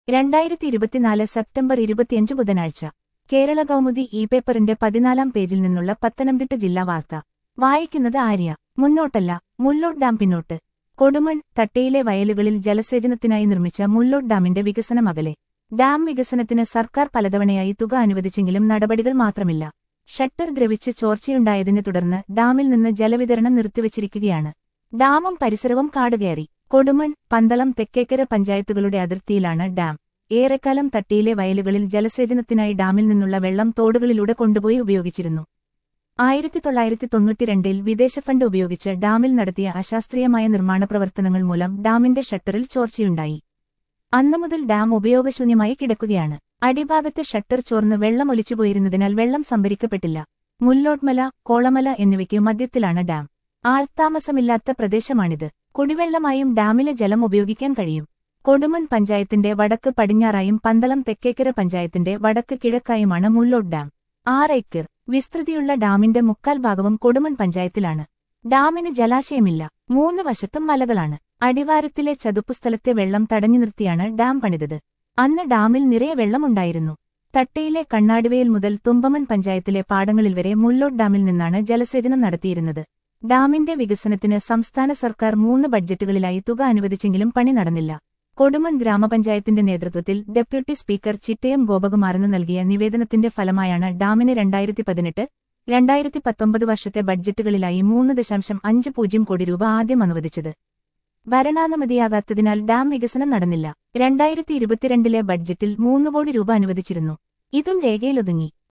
രണ്ടായിരത്തി ഇരുപത്തിനാല് സെപ്റ്റംബർ ഇരുപത്തിയഞ്ച് ബുധനാഴ്ച കേരള കൗമുദി ഇ പേപ്പറിന്റെ പതിനാലാം പേജിൽ നിന്നുള്ള പത്തനംതിട്ട ജില്ലാ വാർത്ത വായിക്കുന്നത് ആര്യ മുന്നോട്ടല്ല മുള്ളോട്ട് ഡാം പിന്നോട്ട് കൊടുമൺ തട്ടയിലെ വയലുകളിൽ ജലസേചനത്തിനായി നിർമ്മിച്ച മുള്ളോട്ട് ഡാമിന്റെ വികസനം അകലെ ഡാം വികസനത്തിന് സർക്കാർ പലതവണയായി തുക അനുവദിച്ചെങ്കിലും നടപടികൾ മാത്രമില്ല ഷട്ടർ ദ്രവിച്ച് ചോർച്ചയുണ്ടായതിനെ തുടർന്ന് ഡാമിൽ നിന്ന് ജലവിതരണം നിർത്തിവച്ചിരിക്കുകയാണ് ഡാമും പരിസരവും കാടുകയറി കൊടുമൺ പന്തളം തെക്കേക്കര പഞ്ചായത്തുകളുടെ അതിർത്തിയിലാണ് ഡാം ഏറെക്കാലം തട്ടിയിലെ വയലുകളിൽ ജലസേചനത്തിനായി ഡാമിൽ നിന്നുള്ള വെള്ളം തോടുകളിലൂടെ കൊണ്ടുപോയി ഉപയോഗിച്ചിരുന്നു ആയിരത്തി തൊള്ളായിരത്തി തൊണ്ണൂറ്റിരണ്ടിൽ വിദേശ ഫണ്ട് ഉപയോഗിച്ച് ഡാമിൽ നടത്തിയ അശാസ്ത്രീയമായ നിർമ്മാണ പ്രവർത്തനങ്ങൾ മൂലം ഡാമിന്റെ ഷട്ടറിൽ ചോർച്ചയുണ്ടായി അന്നു മുതൽ ഡാം ഉപയോഗശൂന്യമായി കിടക്കുകയാണ് അടിഭാഗത്തെ ഷട്ടർ ചോർന്ന് വെള്ളം ഒലിച്ചുപോയിരുന്നതിനാൽ വെള്ളം സംഭരിക്കപ്പെട്ടില്ല മുല്ലോട്ട്മല കോളമല എന്നിവയ്ക്ക് മധ്യത്തിലാണ് ഡാം ആൾത്താമസമില്ലാത്ത പ്രദേശമാണിത് കുടിവെള്ളമായും ഡാമിലെ ജലം ഉപയോഗിക്കാൻ കഴിയും കൊടുമൺ പഞ്ചായത്തിന്റെ വടക്ക് പടിഞ്ഞാറായും പന്തളം തെക്കേക്കര പഞ്ചായത്തിന്റെ വടക്ക് കിഴക്കായുമാണ് മുള്ളോട്ട് ഡാം ആറ് ഏക്കർ വിസ്തൃതിയുള്ള ഡാമിന്റെ മുക്കാൽ ഭാഗവും കൊടുമൺ പഞ്ചായത്തിലാണ് ഡാമിന് ജലാശയമില്ല മൂന്ന് വശത്തും മലകളാണ് അടിവാരത്തിലെ ചതുപ്പുസ്ഥലത്തെ വെള്ളം തടഞ്ഞു നിർത്തിയാണ് ഡാം പണിതത് അന്ന് ഡാമിൽ നിറയെ വെള്ളമുണ്ടായിരുന്നു തട്ടയിലെ കണ്ണാടിവയൽ മുതൽ തുമ്പമൺ പഞ്ചായത്തിലെ പാടങ്ങളിൽ വരെ മുള്ളോട്ട് ഡാമിൽ നിന്നാണ് ജലസേചനം നടത്തിയിരുന്നത് ഡാമിന്റെ വികസനത്തിന് സംസ്ഥാന സർക്കാർ മൂന്ന് ബഡ്ജറ്റുകളിലായി തുക അനുവദിച്ചെങ്കിലും പണി നടന്നില്ല കൊടുമൺ ഗ്രാമപഞ്ചായത്തിന്റെ നേതൃത്വത്തിൽ ഡെപ്യൂട്ടി സ്പീക്കർ ചിറ്റയം ഗോപകുമാറിന് നൽകിയ നിവേദനത്തിന്റെ ഫലമായാണ് ഡാമിന് രണ്ടായിരത്തി പതിനെട്ട് രണ്ടായിരത്തി പത്തൊമ്പത് വർഷത്തെ ബഡ്ജറ്റുകളിലായി മൂന്ന് ദശാംശം അഞ്ച് പൂജ്യം കോടി രൂപ ആദ്യം അനുവദിച്ചത് ഭരണാനുമതിയാകാത്തതിനാൽ ഡാം വികസനം നടന്നില്ല രണ്ടായിരത്തി ഇരുപത്തിരണ്ടിലെ ബഡ്ജറ്റിൽ മൂന്ന് കോടി രൂപ അനുവദിച്ചിരുന്നു ഇതും രേഖയിലൊതുങ്ങി